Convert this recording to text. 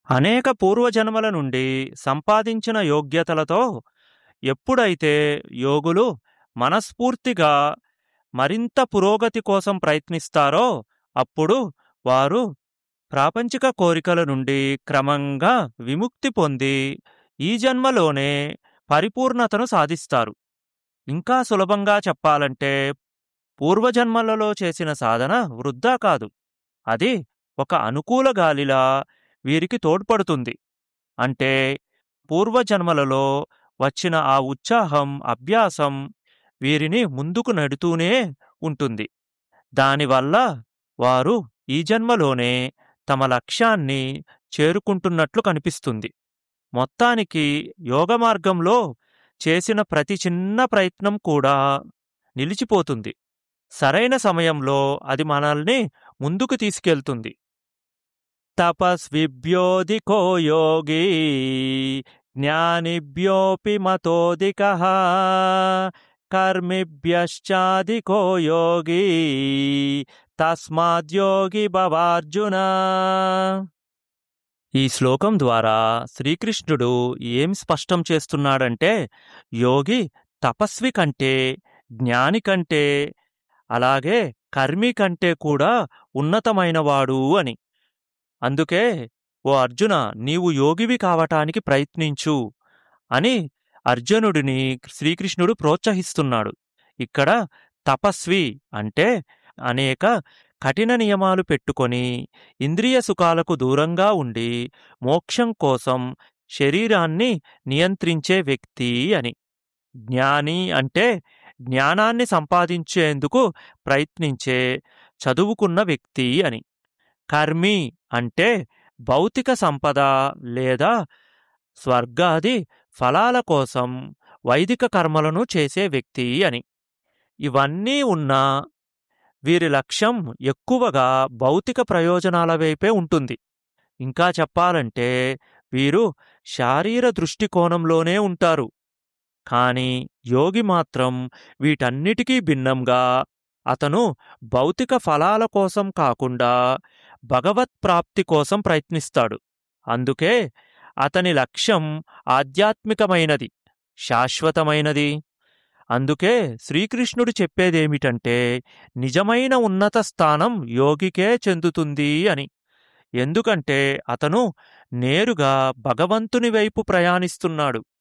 అనేక పూర్వజన్మల నుండి సంపాదించిన యోగ్యతలతో ఎప్పుడైతే యోగులు మనస్ఫూర్తిగా మరింత పురోగతి కోసం ప్రయత్నిస్తారో అప్పుడు వారు ప్రాపంచిక కోరికల నుండి క్రమంగా విముక్తి పొంది ఈ జన్మలోనే పరిపూర్ణతను సాధిస్తారు ఇంకా సులభంగా చెప్పాలంటే పూర్వజన్మలలో చేసిన సాధన వృద్ధా కాదు అది ఒక అనుకూల గాలిలా వీరికి తోడ్పడుతుంది అంటే పూర్వజన్మలలో వచ్చిన ఆ ఉత్సాహం అభ్యాసం వీరిని ముందుకు నడుతూనే ఉంటుంది దానివల్ల వారు ఈ జన్మలోనే తమ లక్ష్యాన్ని చేరుకుంటున్నట్లు కనిపిస్తుంది మొత్తానికి యోగ మార్గంలో చేసిన ప్రతి చిన్న ప్రయత్నం కూడా నిలిచిపోతుంది సరైన సమయంలో అది మనల్ని ముందుకు తీసుకెళ్తుంది తపస్విభ్యోధికో యోగి జ్ఞానిభ్యోపి మతోధిక కర్మిభ్యశ్చాధికో యోగి తస్మాద్యోగి భవార్జున ఈ శ్లోకం ద్వారా శ్రీకృష్ణుడు ఏం స్పష్టం చేస్తున్నాడంటే యోగి తపస్వి కంటే జ్ఞాని కంటే అలాగే కర్మి కంటే కూడా ఉన్నతమైనవాడు అని అందుకే ఓ అర్జున నీవు యోగివి కావటానికి ప్రయత్నించు అని అర్జునుడిని శ్రీకృష్ణుడు ప్రోత్సహిస్తున్నాడు ఇక్కడ తపస్వి అంటే అనేక కఠిన నియమాలు పెట్టుకొని ఇంద్రియ సుఖాలకు దూరంగా ఉండి మోక్షం కోసం శరీరాన్ని నియంత్రించే వ్యక్తి అని జ్ఞాని అంటే జ్ఞానాన్ని సంపాదించేందుకు ప్రయత్నించే చదువుకున్న వ్యక్తి అని కర్మి అంటే భౌతిక సంపద లేదా స్వర్గాది ఫలాల కోసం వైదిక కర్మలను చేసే వ్యక్తి అని ఇవన్నీ ఉన్నా వీరి లక్ష్యం ఎక్కువగా భౌతిక ప్రయోజనాల వైపే ఉంటుంది ఇంకా చెప్పాలంటే వీరు శారీర దృష్టికోణంలోనే ఉంటారు కాని యోగి మాత్రం వీటన్నిటికీ భిన్నంగా అతను భౌతిక ఫలాల కోసం కాకుండా భగవత్ ప్రాప్తి కోసం ప్రయత్నిస్తాడు అందుకే అతని లక్ష్యం ఆధ్యాత్మికమైనది శాశ్వతమైనది అందుకే శ్రీకృష్ణుడు చెప్పేదేమిటంటే నిజమైన ఉన్నత స్థానం యోగికే చెందుతుంది అని ఎందుకంటే అతను నేరుగా భగవంతుని వైపు ప్రయాణిస్తున్నాడు